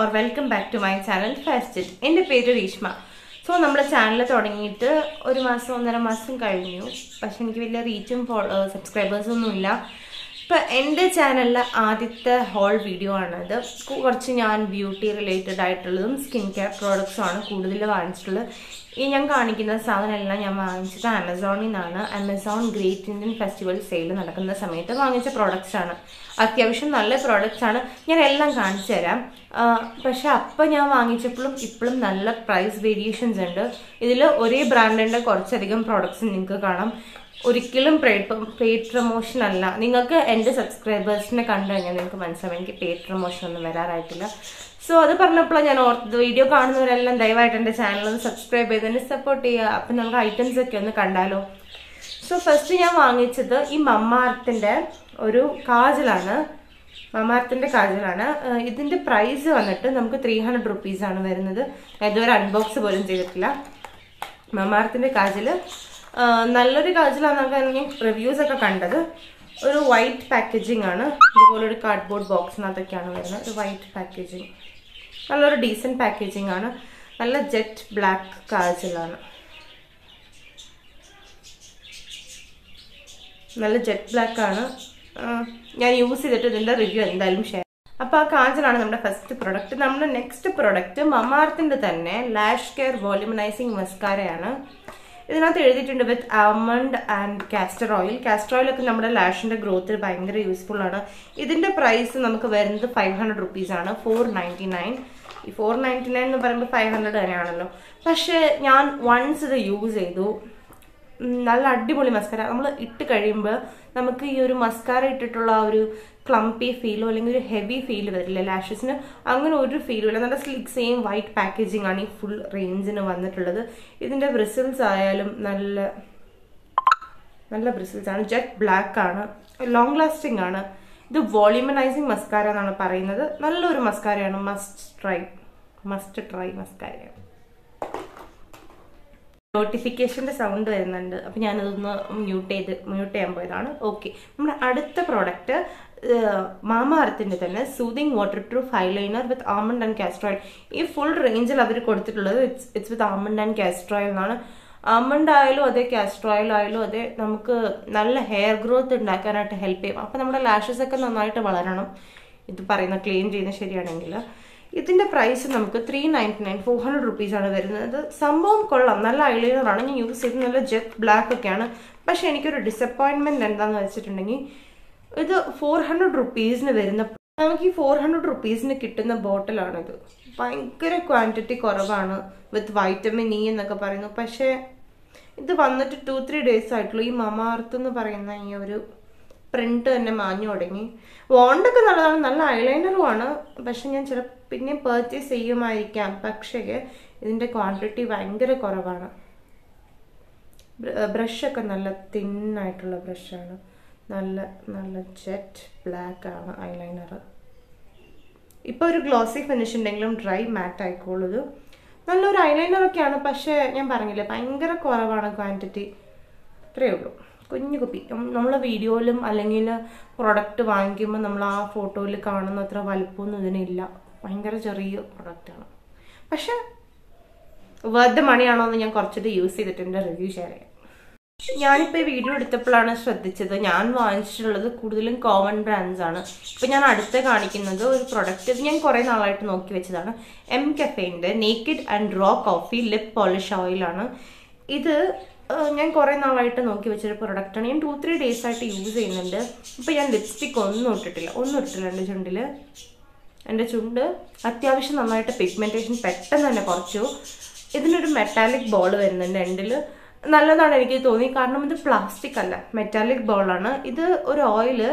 Or welcome back to my channel first എൻ്റെ പേര് രീഷ്മ so നമ്മുടെ ചാനൽ തുടങ്ങിയിട്ട് ഒരു മാസം ഒന്നര മാസം കഴിഞ്ഞു പക്ഷെ എനിക്ക് വലിയ റീച്ചും സബ്സ്ക്രൈബേഴ്സൊന്നും ഇല്ല ഇപ്പം എൻ്റെ ചാനലിലെ ആദ്യത്തെ ഹോൾ വീഡിയോ ആണത് കുറച്ച് ഞാൻ ബ്യൂട്ടി റിലേറ്റഡ് ആയിട്ടുള്ളതും സ്കിൻ കെയർ പ്രോഡക്ട്സും ആണ് കൂടുതൽ വാങ്ങിച്ചിട്ടുള്ളത് ഈ ഞാൻ കാണിക്കുന്ന സാധനമെല്ലാം ഞാൻ വാങ്ങിച്ചത് ആമസോണിൽ നിന്നാണ് Amazon great Indian festival sale നടക്കുന്ന സമയത്ത് വാങ്ങിച്ച പ്രോഡക്റ്റ്സ് ആണ് അത്യാവശ്യം നല്ല പ്രോഡക്റ്റ്സ് ആണ് ഞാൻ എല്ലാം കാണിച്ചു തരാം ആ, പക്ഷെ അപ്പം ഞാൻ വാങ്ങിച്ചപ്പോഴും ഇപ്പോഴും നല്ല പ്രൈസ് വേരിയേഷൻസ് ഉണ്ട് ഇതിൽ ഒരേ ബ്രാൻഡിൻ്റെ കുറച്ചധികം പ്രോഡക്ട്സ് നിങ്ങൾക്ക് കാണാം ഒരിക്കലും പെയ്ഡ് പെയ്ഡ് പ്രൊമോഷൻ അല്ല നിങ്ങൾക്ക് എൻ്റെ സബ്സ്ക്രൈബേഴ്സിനെ കണ്ടു കഴിഞ്ഞാൽ നിങ്ങൾക്ക് മനസ്സിലാവും എനിക്ക് പെയ്ഡ് പ്രൊമോഷൻ ഒന്നും വരാറായിട്ടില്ല സോ അത് പറഞ്ഞപ്പോഴാണ് ഞാൻ ഓർത്തത് വീഡിയോ കാണുന്നവരെല്ലാം ദയവായിട്ട് എൻ്റെ ചാനൽ ഒന്ന് സബ്സ്ക്രൈബ് ചെയ്ത് തന്നെ സപ്പോർട്ട് ചെയ്യുക അപ്പം നമുക്ക് ഐറ്റംസ് ഒക്കെ ഒന്ന് കണ്ടാലോ സോ ഫസ്റ്റ് ഞാൻ വാങ്ങിച്ചത് ഈ മമ്മാർത്തിൻ്റെ ഒരു കാജലാണ് മമാർത്തിൻ്റെ കാജലാണ് ഏഹ് ഇതിൻ്റെ പ്രൈസ് വന്നിട്ട് നമുക്ക് ത്രീ ഹൺഡ്രഡ് റുപ്പീസാണ് വരുന്നത് ഞാൻ ഇതുവരെ അൺബോക്സ് പോലും ചെയ്തിട്ടില്ല മമാർത്തിൻ്റെ കാജൽ നല്ലൊരു കാജലാണെന്നൊക്കെ ഞാൻ റിവ്യൂസ് ഒക്കെ കണ്ടത് ഒരു വൈറ്റ് പാക്കേജിംഗ് ആണ് ഇതുപോലെ ഒരു കാർഡ്ബോർഡ് ബോക്സിനകത്തൊക്കെയാണ് വരുന്നത് ഒരു വൈറ്റ് പാക്കേജിങ് നല്ലൊരു ഡീസൻറ്റ് പാക്കേജിംഗ് ആണ് നല്ല ജെറ്റ് ബ്ലാക്ക് കാജലാണ് നല്ല ജെറ്റ് ബ്ലാക്ക് ആണ് ആ, ഞാൻ യൂസ് ചെയ്തിട്ട് ഇതിന്റെ റിവ്യൂ എന്തായാലും ഷെയർ അപ്പൊ ആ കാജലാണ് നമ്മുടെ ഫസ്റ്റ് പ്രൊഡക്റ്റ് നമ്മുടെ നെക്സ്റ്റ് പ്രൊഡക്റ്റ് മമാർത്തിന്റെ തന്നെ ലാഷ് കെയർ വോളിമനൈസിങ് മസ്കാരയാണ് ഇതിനകത്ത് എഴുതിയിട്ടുണ്ട് with almond and castor oil castor oil ഒക്കെ നമ്മുടെ ലാഷിന്റെ ഗ്രോത്തിന് ഭയങ്കര യൂസ്ഫുൾ ആണ് ഇതിന്റെ പ്രൈസ് നമുക്ക് വരുന്നത് ഫൈവ് ഹൺഡ്രഡ് റുപ്പീസ് ആണ് ഫോർ നയൻറ്റി നയൻ ഈ ഫോർ നയൻറ്റി നയൻ എന്ന് പറയുമ്പോൾ ഫൈവ് ഹൺഡ്രഡ് തന്നെയാണല്ലോ പക്ഷേ ഞാൻ വൺസ് ഇത് യൂസ് ചെയ്തു ഉം, നല്ല അടിപൊളി മസ്കാര നമ്മൾ ഇട്ട് കഴിയുമ്പോൾ നമുക്ക് ഈ ഒരു മസ്കാര ഇട്ടിട്ടുള്ള ആ ഒരു ക്ലംപി ഫീലോ അല്ലെങ്കിൽ ഒരു ഹെവി ഫീൽ വരില്ല ലാഷസിന് അങ്ങനെ ഒരു ഫീലും ഇല്ല നല്ല സ്ലിക് സെയിം വൈറ്റ് പാക്കേജിംഗ് ആണ് ഈ ഫുൾ റേഞ്ചിന് വന്നിട്ടുള്ളത് ഇതിന്റെ ബ്രിസിൽസ് ആയാലും നല്ല നല്ല ബ്രിസിൽസ് ആണ് ജെറ്റ് ബ്ലാക്ക് ആണ് ലോങ് ലാസ്റ്റിംഗ് ആണ് ഇത് വോളിമനൈസിങ് മസ്കാര എന്നാണ് പറയുന്നത് നല്ലൊരു മസ്കാരയാണ് മസ്റ്റ് ട്രൈ മസ്റ്റ് ട്രൈ മസ്കാരയാണ് നോട്ടിഫിക്കേഷന്റെ സൗണ്ട് വരുന്നുണ്ട് അപ്പൊ ഞാനതൊന്ന് മ്യൂട്ട് ചെയ്ത് മ്യൂട്ട് ചെയ്യാൻ പോയതാണ് ഓക്കെ നമ്മുടെ അടുത്ത പ്രോഡക്റ്റ് മാമാർത്തിന്റെ തന്നെ soothing waterproof eyeliner with almond and കാസ്ട്രോയിൽ ഈ ഫുൾ റേഞ്ചിൽ അവർ കൊടുത്തിട്ടുള്ളത് it's it's with almond and കാസ്ട്രോയിൽ എന്നാണ് ആമണ്ട് ആയാലും അതെ കാസ്ട്രോയിൽ ആയാലും അതെ നമുക്ക് നല്ല ഹെയർ ഗ്രോത്ത് ഉണ്ടാക്കാനായിട്ട് ഹെൽപ്പ് ചെയ്യും അപ്പൊ നമ്മുടെ ലാഷസ് ഒക്കെ നന്നായിട്ട് വളരണം ഇത് പറയുന്ന ക്ലെയിം ചെയ്യുന്നത് ശരിയാണെങ്കിൽ ഇതിന്റെ പ്രൈസ് നമുക്ക് three ninety nine four hundred rupees ആണ് വരുന്നത് സംഭവം കൊള്ളാം നല്ല ഐലൈനർ ആണ് ഞാൻ യൂസ് ചെയ്തത് നല്ല ജെറ്റ് ബ്ലാക്ക് ഒക്കെയാണ് പക്ഷെ എനിക്കൊരു ഡിസപ്പോയിൻമെന്റ് എന്താന്ന് വെച്ചിട്ടുണ്ടെങ്കിൽ ഇത് ഫോർ ഹൺഡ്രഡ് റുപ്പീസിന് വരുന്ന നമുക്ക് ഈ ഫോർ ഹൺഡ്രഡ് റുപ്പീസിന് കിട്ടുന്ന ബോട്ടിലാണിത് ഭയങ്കര ക്വാണ്ടിറ്റി കുറവാണ് വിത്ത് വൈറ്റമിൻ ഇ എന്നൊക്കെ പറയുന്നു പക്ഷേ ഇത് വന്നിട്ട് ടു ത്രീ ഡേയ്സ് ആയിട്ടുള്ളൂ ഈ മമാർത്ത് എന്ന് പറയുന്ന ഈ ഒരു പ്രിന്റ് തന്നെ മാഞ്ഞു തുടങ്ങി വോണ്ടൊക്കെ നല്ലതാണ് നല്ല ഐലൈനറും ആണ് പക്ഷെ ഞാൻ ചില പിന്നെ പർച്ചേസ് ചെയ്യുമായിരിക്കാം പക്ഷേ ഇതിന്റെ ക്വാണ്ടിറ്റി ഭയങ്കര കുറവാണ് ബ്രഷൊക്കെ നല്ല തിന്നായിട്ടുള്ള ബ്രഷാണ് നല്ല നല്ല ജെറ്റ് ബ്ലാക്ക് ആണ് ഐലൈനർ ഇപ്പോൾ ഒരു ഗ്ലോസി ഫിനിഷ് ഉണ്ടെങ്കിലും ഡ്രൈ മാറ്റ് ആയിക്കോളൂ ഇത് നല്ലൊരു ഐലൈനർ ഒക്കെയാണ് പക്ഷേ ഞാൻ പറഞ്ഞില്ലേ ഭയങ്കര കുറവാണ് ക്വാണ്ടിറ്റി ഇത്രയേ ഉള്ളൂ കുഞ്ഞു കുപ്പി നമ്മൾ വീഡിയോയിലും അല്ലെങ്കിൽ പ്രൊഡക്റ്റ് വാങ്ങിക്കുമ്പോൾ നമ്മൾ ആ ഫോട്ടോയിൽ കാണുന്ന അത്ര വലുപ്പമൊന്നും ഇതിനില്ല ഭയങ്കര ചെറിയ പ്രൊഡക്റ്റാണ് പക്ഷെ വെറുതെ മണിയാണോ എന്ന് ഞാൻ കുറച്ചിട്ട് യൂസ് ചെയ്തിട്ടുണ്ട് റിവ്യൂ ഷെയർ ചെയ്യാം ഞാനിപ്പോൾ ഈ വീഡിയോ എടുത്തപ്പോഴാണ് ശ്രദ്ധിച്ചത് ഞാൻ വാങ്ങിച്ചിട്ടുള്ളത് കൂടുതലും കോമൺ ബ്രാൻഡ്സ് ആണ് ഇപ്പം ഞാൻ അടുത്ത് കാണിക്കുന്നത് ഒരു പ്രൊഡക്റ്റ് ഇത് ഞാൻ കുറേ നാളായിട്ട് നോക്കി വെച്ചതാണ് എം കഫേൻ്റെ naked and raw coffee lip polish ഓയിലാണ് ഇത് ഏഹ്, ഞാൻ കുറേ നാളായിട്ട് നോക്കി വെച്ചൊരു പ്രൊഡക്റ്റാണ് ഞാൻ ടു ത്രീ ഡേയ്സ് ആയിട്ട് യൂസ് ചെയ്യുന്നുണ്ട് ഇപ്പം ഞാൻ ലിപ്സ്റ്റിക് ഒന്നും ഇട്ടിട്ടില്ല ഒന്നും ഇട്ടിട്ടില്ല എൻ്റെ ചുണ്ടിൽ എൻ്റെ ചുണ്ട് അത്യാവശ്യം നന്നായിട്ട് പിഗ്മെൻറ്റേഷൻ പെട്ടെന്ന് തന്നെ കുറച്ചു ഇതിനൊരു മെറ്റാലിക് ബോൾ വരുന്നുണ്ട് എൻഡിൽ നല്ലതാണ് എനിക്ക് തോന്നി കാരണം ഇത് പ്ലാസ്റ്റിക് അല്ല മെറ്റാലിക് ബോളാണ് ഇത് ഒരു ഓയില്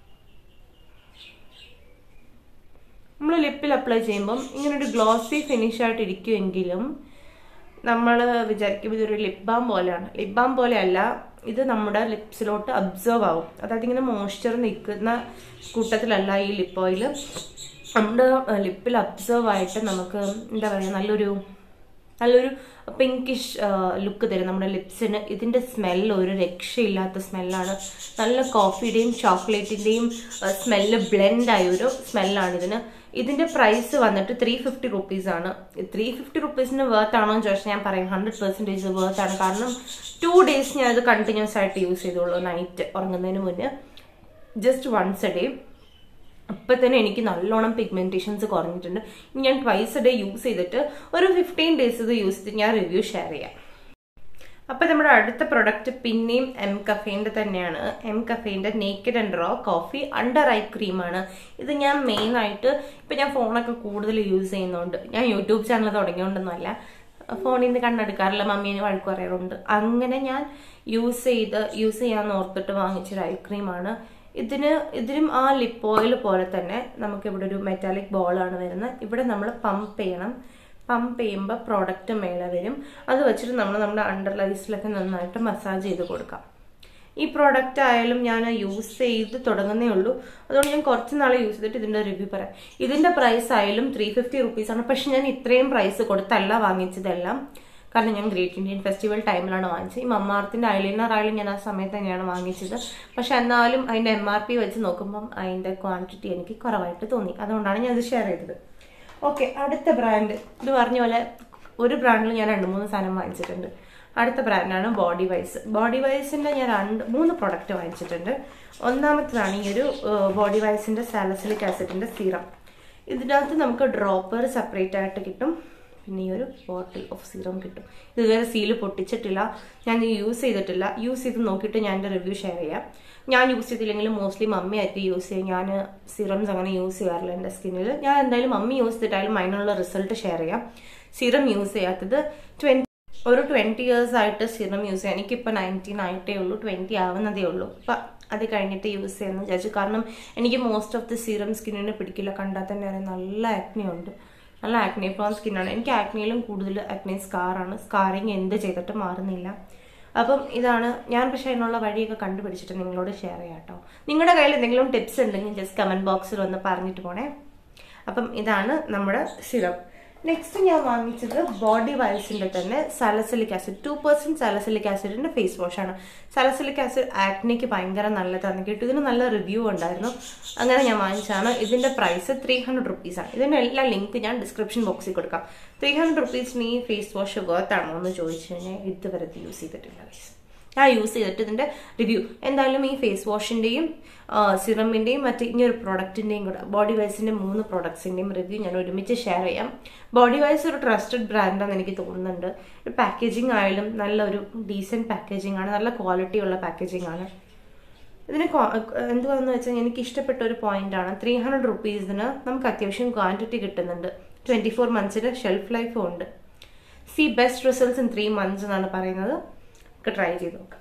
നമ്മൾ ലിപ്പിൽ അപ്ലൈ ചെയ്യുമ്പം ഇങ്ങനെ ഒരു ഗ്ലോസി ഫിനിഷ് ആയിട്ട് ഇരിക്കുമെങ്കിലും നമ്മൾ വിചാരിക്കും ഇതൊരു ലിപ് ബാം പോലെയാണ് ലിപ് ബാം പോലെയല്ല ഇത് നമ്മുടെ ലിപ്സിലോട്ട് അബ്സർവ് ആവും അതായത് ഇങ്ങനെ മോയ്സ്ചർ നിൽക്കുന്ന കൂട്ടത്തിലല്ല ഈ ലിപ്പ് ഓയിൽ നമ്മുടെ ലിപ്പിൽ അബ്സർവ് ആയിട്ട് നമുക്ക് എന്താ പറയുക നല്ലൊരു നല്ലൊരു പിങ്കിഷ് ലുക്ക് തരും നമ്മുടെ ലിപ്സിന് ഇതിന്റെ സ്മെല്ല് ഒരു രക്ഷയില്ലാത്ത സ്മെല്ലാണ് നല്ല കോഫിയുടെയും ചോക്ലേറ്റിന്റെയും സ്മെല്ല് ബ്ലെൻഡ് ആയ ഒരു സ്മെല്ലാണ് ഇതിന് ഇതിന്റെ പ്രൈസ് വന്നിട്ട് ത്രീ ഫിഫ്റ്റി റുപ്പീസ് ആണ് ത്രീ ഫിഫ്റ്റി റുപ്പീസിന് വേർത്ത് ആണോ എന്ന് ചോദിച്ചാൽ ഞാൻ പറയും ഹൺഡ്രഡ് പെർസെൻറ്റേജ് വേർത്ത് ആണ് കാരണം ടു ഡേയ്സ് ഞാൻ ഇത് കണ്ടിന്യൂസ് ആയിട്ട് യൂസ് ചെയ്തോളൂ നൈറ്റ് ഉറങ്ങുന്നതിന് മുന്നേ ജസ്റ്റ് വൺസ് എ ഡേ അപ്പം തന്നെ എനിക്ക് നല്ലോണം പിഗ്മെന്റേഷൻസ് കുറഞ്ഞിട്ടുണ്ട് ഇനി ഞാൻ ട്വൈസ് എ ഡേ യൂസ് ചെയ്തിട്ട് ഒരു ഫിഫ്റ്റീൻ ഡേയ്സ് ഇത് യൂസ് ചെയ്തിട്ട് ഞാൻ റിവ്യൂ ഷെയർ ചെയ്യാം അപ്പൊ നമ്മുടെ അടുത്ത പ്രൊഡക്റ്റ് പിന്നെയും എം കഫേന്റെ തന്നെയാണ് എം കഫേന്റെ naked and raw coffee under eye ക്രീമാണ് ഇത് ഞാൻ മെയിൻ ആയിട്ട് ഇപ്പൊ ഞാൻ ഫോണൊക്കെ കൂടുതൽ യൂസ് ചെയ്യുന്നുണ്ട് ഞാൻ യൂട്യൂബ് ചാനൽ തുടങ്ങിയോണ്ടൊന്നുമല്ല ഫോണിൽ നിന്ന് കണ്ണെടുക്കാറില്ല മമ്മീനെ വഴക്ക് പറയാറുണ്ട് അങ്ങനെ ഞാൻ യൂസ് ചെയ്ത് യൂസ് ചെയ്യാൻ ഓർത്തിട്ട് വാങ്ങിച്ചൊരു ഐ ക്രീമാണ് ഇതിന് ഇതിനും ആ ലിപ്പ് ഓയിൽ പോലെ തന്നെ നമുക്ക് ഇവിടെ ഒരു മെറ്റാലിക് ബോളാണ് വരുന്നത് ഇവിടെ നമ്മൾ പമ്പ് ചെയ്യണം പമ്പ് ചെയ്യുമ്പോൾ പ്രോഡക്റ്റ് മേലെ വരും അത് വെച്ചിട്ട് നമ്മൾ നമ്മുടെ അണ്ടർ ലൈസിലൊക്കെ നന്നായിട്ട് മസാജ് ചെയ്ത് കൊടുക്കാം ഈ പ്രോഡക്റ്റ് ആയാലും ഞാൻ യൂസ് ചെയ്ത് തുടങ്ങുന്നേ ഉള്ളൂ അതുകൊണ്ട് ഞാൻ കുറച്ച് നാൾ യൂസ് ചെയ്തിട്ട് ഇതിന്റെ റിവ്യൂ പറയാം ഇതിന്റെ പ്രൈസ് ആയാലും ത്രീ ഫിഫ്റ്റി റുപ്പീസ് ആണ് പക്ഷെ ഞാൻ ഇത്രയും പ്രൈസ് കൊടുത്തല്ല വാങ്ങിച്ചതെല്ലാം കാരണം ഞാൻ ഗ്രേറ്റ് ഇന്ത്യൻ ഫെസ്റ്റിവൽ ടൈമിലാണ് വാങ്ങിച്ചത് ഈ മമ്മാർത്തിന്റെ ഐലൈനർ ആയാലും ഞാൻ ആ സമയത്ത് തന്നെയാണ് വാങ്ങിച്ചത് പക്ഷെ എന്നാലും അതിന്റെ എം ആർ പി വെച്ച് നോക്കുമ്പം അതിന്റെ ക്വാണ്ടിറ്റി എനിക്ക് കുറവായിട്ട് തോന്നി അതുകൊണ്ടാണ് ഞാൻ ഇത് ഷെയർ ചെയ്തത് ഓക്കെ അടുത്ത ബ്രാൻഡ് ഇത് പറഞ്ഞ പോലെ ഒരു ബ്രാൻഡിൽ ഞാൻ രണ്ട് മൂന്ന് സാധനം വാങ്ങിച്ചിട്ടുണ്ട് അടുത്ത ബ്രാൻഡാണ് ബോഡി വൈസ് ബോഡി വൈസിന്റെ ഞാൻ രണ്ട് മൂന്ന് പ്രൊഡക്റ്റ് വാങ്ങിച്ചിട്ടുണ്ട് ഒന്നാമത്തതാണ് ഈ ഒരു ബോഡി വൈസിന്റെ സാലസിലിക് ആസിഡിന്റെ സീറം ഇതിനകത്ത് നമുക്ക് ഡ്രോപ്പർ സെപ്പറേറ്റ് ആയിട്ട് കിട്ടും പിന്നെ ഈ ഒരു ബോട്ടിൽ ഓഫ് സീറം കിട്ടും ഇതുവരെ സീല് പൊട്ടിച്ചിട്ടില്ല ഞാൻ യൂസ് ചെയ്തിട്ടില്ല യൂസ് ചെയ്ത് നോക്കിയിട്ട് ഞാൻ എൻ്റെ റിവ്യൂ ഷെയർ ചെയ്യാം ഞാൻ യൂസ് ചെയ്തില്ലെങ്കിലും മോസ്റ്റ്ലി മമ്മി ആയിട്ട് യൂസ് ചെയ്യും ഞാൻ സീറംസ് അങ്ങനെ യൂസ് ചെയ്യാറില്ല എൻ്റെ സ്കിന്നിൽ ഞാൻ എന്തായാലും മമ്മി യൂസ് ചെയ്തിട്ടായാലും അതിനുള്ള റിസൾട്ട് ഷെയർ ചെയ്യാം സീറം യൂസ് ചെയ്യാത്തത് ട്വൻറ്റി ഒരു ട്വൻറ്റി ഇയേഴ്സ് ആയിട്ട് സീറം യൂസ് ചെയ്യാം എനിക്കിപ്പോൾ നയൻറ്റീൻ ആയിട്ടേ ഉള്ളൂ ട്വൻറ്റി ആവുന്നതേ ഉള്ളൂ അപ്പം അത് കഴിഞ്ഞിട്ട് യൂസ് ചെയ്യുന്നു വിചാരിച്ചു കാരണം എനിക്ക് മോസ്റ്റ് ഓഫ് ദി സീറം സ്കിന്നിനെ പിടിക്കില്ല കണ്ടാൽ തന്നെ അറിയാം നല്ല ആക്നി ഉണ്ട് നല്ല ആക്നെ പ്രോൺ സ്കിന്നാണ് എനിക്ക് ആക്നിയിലും കൂടുതൽ ആക്നെ സ്കാറാണ് സ്കാറിങ് എന്ത് ചെയ്തിട്ട് മാറുന്നില്ല അപ്പം ഇതാണ് ഞാൻ പക്ഷേ അതിനുള്ള വഴിയൊക്കെ കണ്ടുപിടിച്ചിട്ട് നിങ്ങളോട് ഷെയർ ചെയ്യാം കേട്ടോ നിങ്ങളുടെ കയ്യിൽ എന്തെങ്കിലും ടിപ്സ് ഉണ്ടെങ്കിൽ ജസ്റ്റ് കമൻറ്റ് ബോക്സിൽ ഒന്ന് പറഞ്ഞിട്ട് പോണേ അപ്പം ഇതാണ് നമ്മുടെ സിറം നെക്സ്റ്റ് ഞാൻ വാങ്ങിച്ചത് ബോഡി വൈൽസിന്റെ തന്നെ salicylic acid two percent salicylic ആസിഡിന്റെ ഫേസ് വാഷ് ആണ് സാലസിലിക് ആസിഡ് ആക്നിക്ക് ഭയങ്കര നല്ലതാണ് കേട്ടു ഇതിന് നല്ല റിവ്യൂ ഉണ്ടായിരുന്നു അങ്ങനെ ഞാൻ വാങ്ങിച്ചാണ് ഇതിന്റെ പ്രൈസ് ത്രീ ഹൺഡ്രഡ് റുപ്പീസ് ആണ് ഇതിന്റെ എല്ലാ ലിങ്ക് ഞാൻ ഡിസ്ക്രിപ്ഷൻ ബോക്സിൽ കൊടുക്കാം ത്രീ ഹൺഡ്രഡ് റുപ്പീസിന് ഈ ഫേസ് വാഷ് വർത്താണോ എന്ന് ചോദിച്ചു കഴിഞ്ഞാൽ ഇതുവരെ യൂസ് ചെയ്തിട്ടില്ല guys. ഞാൻ യൂസ് ചെയ്തിട്ട് ഇതിന്റെ റിവ്യൂ എന്തായാലും ഈ ഫേസ് വാഷിന്റെയും സിറമിന്റെയും മറ്റേ ഇനി ഒരു പ്രൊഡക്റ്റിന്റെയും കൂടെ ബോഡി വൈസിന്റെ മൂന്ന് പ്രൊഡക്ട്സിന്റെയും റിവ്യൂ ഞാൻ ഒരുമിച്ച് ഷെയർ ചെയ്യാം ബോഡി വൈസ് ഒരു ട്രസ്റ്റഡ് ബ്രാൻഡാന്ന് എനിക്ക് തോന്നുന്നുണ്ട് പാക്കേജിംഗ് ആയാലും നല്ലൊരു ഡീസെന്റ് പാക്കേജിംഗ് ആണ് നല്ല ക്വാളിറ്റി ഉള്ള പാക്കേജിംഗ് ആണ് ഇതിന് എന്തുവാന്ന് വെച്ചാൽ എനിക്ക് ഇഷ്ടപ്പെട്ട ഒരു പോയിന്റ് ആണ് ത്രീ ഹൺഡ്രഡ് റുപ്പീസിന് നമുക്ക് അത്യാവശ്യം ക്വാണ്ടിറ്റി കിട്ടുന്നുണ്ട് ട്വന്റി ഫോർ മന്ത്സിന്റെ ഷെൽഫ് ലൈഫും ഉണ്ട് see best results in three months എന്നാണ് പറയുന്നത് നമുക്ക് ട്രൈ ചെയ്ത് നോക്കാം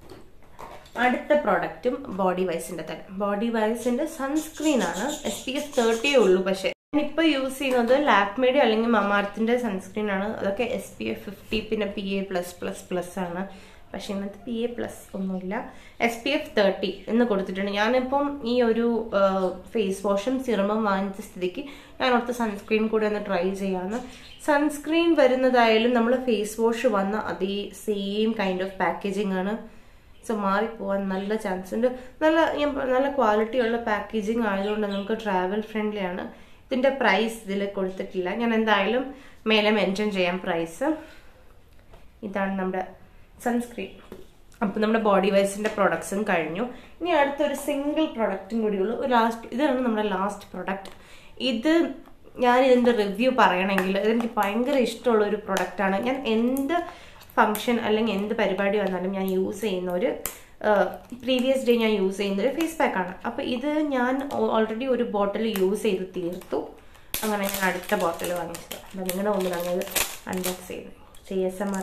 അടുത്ത പ്രോഡക്റ്റും ബോഡി വൈസിന്റെ തന്നെ ബോഡി വൈസിന്റെ സൺസ്ക്രീൻ ആണ് എസ് പി എഫ് തേർട്ടിയേ ഉള്ളൂ പക്ഷേ ഞാനിപ്പോൾ യൂസ് ചെയ്യുന്നത് ലാക്മേഡി അല്ലെങ്കിൽ മമാർത്തിന്റെ സൺസ്ക്രീൻ ആണ് അതൊക്കെ എസ് പി എഫ് ഫിഫ്റ്റി പിന്നെ P A plus plus plus ആണ് പക്ഷെ ഇന്നത്തെ പി എ പ്ലസ് ഒന്നുമില്ല എസ് പി എഫ് തേർട്ടി എന്ന് കൊടുത്തിട്ടുണ്ട് ഞാനിപ്പം ഈ ഒരു ഫേസ് വാഷും സിറമും വാങ്ങിച്ച സ്ഥിതിക്ക് ഞാൻ ഓർത്ത് സൺസ്ക്രീൻ കൂടി ഒന്ന് ട്രൈ ചെയ്യാമെന്ന് സൺസ്ക്രീൻ വരുന്നതായാലും നമ്മൾ ഫേസ് വാഷ് വന്ന അതേ സെയിം കൈൻഡ് ഓഫ് പാക്കേജിംഗ് ആണ് സോ മാറിപ്പോവാൻ നല്ല ചാൻസ് ഉണ്ട് നല്ല ഞാൻ പ- നല്ല ക്വാളിറ്റി ഉള്ള പാക്കേജിങ് ആയതുകൊണ്ട് നമുക്ക് ട്രാവൽ ഫ്രണ്ട്ലി ആണ് ഇതിന്റെ പ്രൈസ് ഇതിൽ കൊടുത്തിട്ടില്ല ഞാൻ എന്തായാലും മേലെ മെൻഷൻ ചെയ്യാം പ്രൈസ് ഇതാണ് നമ്മുടെ സൺസ്ക്രീൻ അപ്പം നമ്മുടെ ബോഡി വൈസിന്റെ പ്രൊഡക്ട്സും കഴിഞ്ഞു ഇനി അടുത്തൊരു സിംഗിൾ പ്രൊഡക്റ്റും കൂടിയുള്ളൂ ഒരു ലാസ്റ്റ് ഇതാണ് നമ്മുടെ ലാസ്റ്റ് പ്രൊഡക്റ്റ് ഇത് ഞാൻ ഇതിന്റെ റിവ്യൂ പറയണമെങ്കിൽ ഇതെനിക്ക് ഭയങ്കര ഇഷ്ടമുള്ള ഒരു പ്രൊഡക്റ്റാണ് ഞാൻ എന്ത് ഫംഗ്ഷൻ അല്ലെങ്കിൽ എന്ത് പരിപാടി വന്നാലും ഞാൻ യൂസ് ചെയ്യുന്ന ഒരു പ്രീവിയസ് ഡേ ഞാൻ യൂസ് ചെയ്യുന്ന ഒരു ഫേസ് പാക്കാണ് അപ്പോൾ ഇത് ഞാൻ ഓൾറെഡി ഒരു ബോട്ടിൽ യൂസ് ചെയ്ത് തീർത്തു അങ്ങനെ ഞാൻ അടുത്ത ബോട്ടിൽ വാങ്ങിച്ചത് അപ്പം നിങ്ങളുടെ മുമ്പിൽ അങ്ങനെ അൺബോക്സ് ചെയ്ത് സി എസ് എം ആർ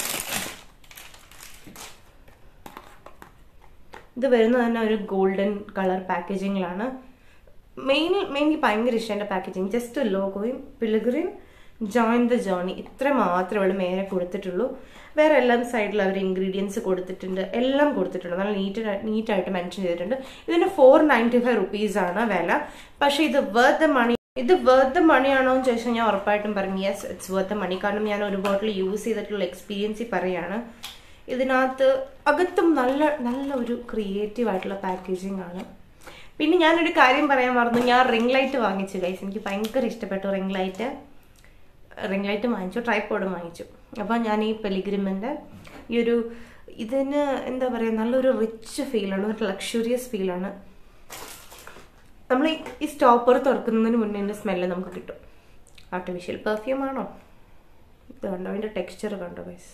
ഇത് വരുന്നത് തന്നെ ഒരു ഗോൾഡൻ കളർ പാക്കേജിങ്ങിലാണ് മെയിൻ മെയിൻ ഭയങ്കര ഇഷ്ടം എൻ്റെ പാക്കേജിങ് ജസ്റ്റ് ലോഗോയും പിലിഗ്രിൻ ജോയിൻ ദ ജേർണി ഇത്ര മാത്രമേ ഇവിടെ മേലെ കൊടുത്തിട്ടുള്ളൂ വേറെ എല്ലാം സൈഡിൽ അവർ ഇൻഗ്രീഡിയൻസ് കൊടുത്തിട്ടുണ്ട് എല്ലാം കൊടുത്തിട്ടുണ്ട് നല്ല നീറ്റ് നീറ്റായിട്ട് മെൻഷൻ ചെയ്തിട്ടുണ്ട് ഇതിന് ഫോർ നയൻറ്റി ഫൈവ് റുപ്പീസ് ആണ് വില പക്ഷേ ഇത് വേർത്ത് ദ മണി ഇത് വേർത്ത് ദ മണി ആണോ എന്ന് ചോദിച്ചാൽ ഞാൻ ഉറപ്പായിട്ടും പറഞ്ഞു yes it's worth the money കാരണം ഞാൻ ഒരു ബോട്ടിൽ യൂസ് ചെയ്തിട്ടുള്ള എക്സ്പീരിയൻസ് പറയാണ് ഇതിനകത്ത് അകത്തും നല്ല നല്ല ഒരു ക്രിയേറ്റീവ് ആയിട്ടുള്ള പാക്കേജിംഗ് ആണ് പിന്നെ ഞാനൊരു കാര്യം പറയാൻ മറന്നു ഞാൻ റിംഗ് ലൈറ്റ് വാങ്ങിച്ചു ഗൈസ് എനിക്ക് ഭയങ്കര ഇഷ്ടപ്പെട്ടു റിംഗ് ലൈറ്റ് റിംഗ് ലൈറ്റ് വാങ്ങിച്ചു ട്രൈപ്പോഡും വാങ്ങിച്ചു അപ്പോൾ ഞാൻ ഈ പെലിഗ്രിമിൻ്റെ ഈ ഒരു ഇതിന് എന്താ പറയുക നല്ലൊരു റിച്ച് ഫീലാണ് ഒരു ലക്ഷറിയസ് ഫീലാണ് നമ്മൾ ഈ- ഈ സ്റ്റോപ്പർ തുറക്കുന്നതിന് മുന്നേ എൻ്റെ സ്മെല്ല് നമുക്ക് കിട്ടും ആർട്ടിഫിഷ്യൽ പെർഫ്യൂം ആണോ ഇത് കണ്ടോ അതിൻ്റെ ടെക്സ്ചർ കണ്ടോ ഗൈസ്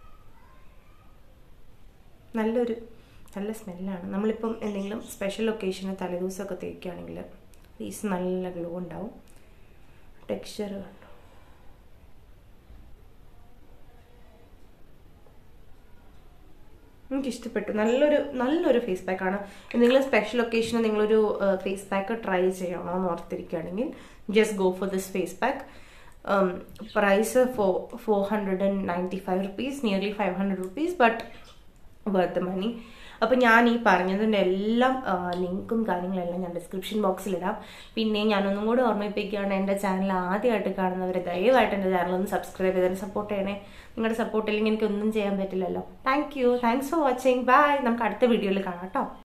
നല്ലൊരു നല്ല സ്മെല്ലാണ് നമ്മളിപ്പം എന്തെങ്കിലും സ്പെഷ്യൽ ഒക്കേഷന് തലേദിവസമൊക്കെ തേക്കുകയാണെങ്കിൽ ഫേസ് നല്ല ഗ്ലോ ഉണ്ടാവും ടെക്സ്ചർ കണ്ടോ എനിക്ക് ഇഷ്ടപ്പെട്ടു നല്ലൊരു നല്ലൊരു ഫേസ് പാക്കാണ് എന്തെങ്കിലും സ്പെഷ്യൽ ഒക്കേഷന് നിങ്ങളൊരു ഫേസ് പാക്ക് ട്രൈ ചെയ്യണോ എന്ന് ഓർത്തിരിക്കുകയാണെങ്കിൽ just go for this face pack price for four hundred and ninety five rupees nearly five hundred rupees but worth money അപ്പോൾ ഞാൻ ഈ പറഞ്ഞതിൻ്റെ എല്ലാം ലിങ്കും കാര്യങ്ങളെല്ലാം ഞാൻ ഡിസ്ക്രിപ്ഷൻ ബോക്സിൽ ഇടാം പിന്നെ ഞാനൊന്നും കൂടെ ഓർമ്മിപ്പിക്കുകയാണ് എൻ്റെ ചാനൽ ആദ്യമായിട്ട് കാണുന്നവർ ദയവായിട്ട് എൻ്റെ ചാനൽ ഒന്ന് സബ്സ്ക്രൈബ് ചെയ്തതിന് സപ്പോർട്ട് ചെയ്യണേ നിങ്ങളുടെ സപ്പോർട്ട് ഇല്ലെങ്കിൽ എനിക്കൊന്നും ചെയ്യാൻ പറ്റില്ലല്ലോ thank you thanks for watching bye നമുക്ക് അടുത്ത വീഡിയോയിൽ കാണാം കേട്ടോ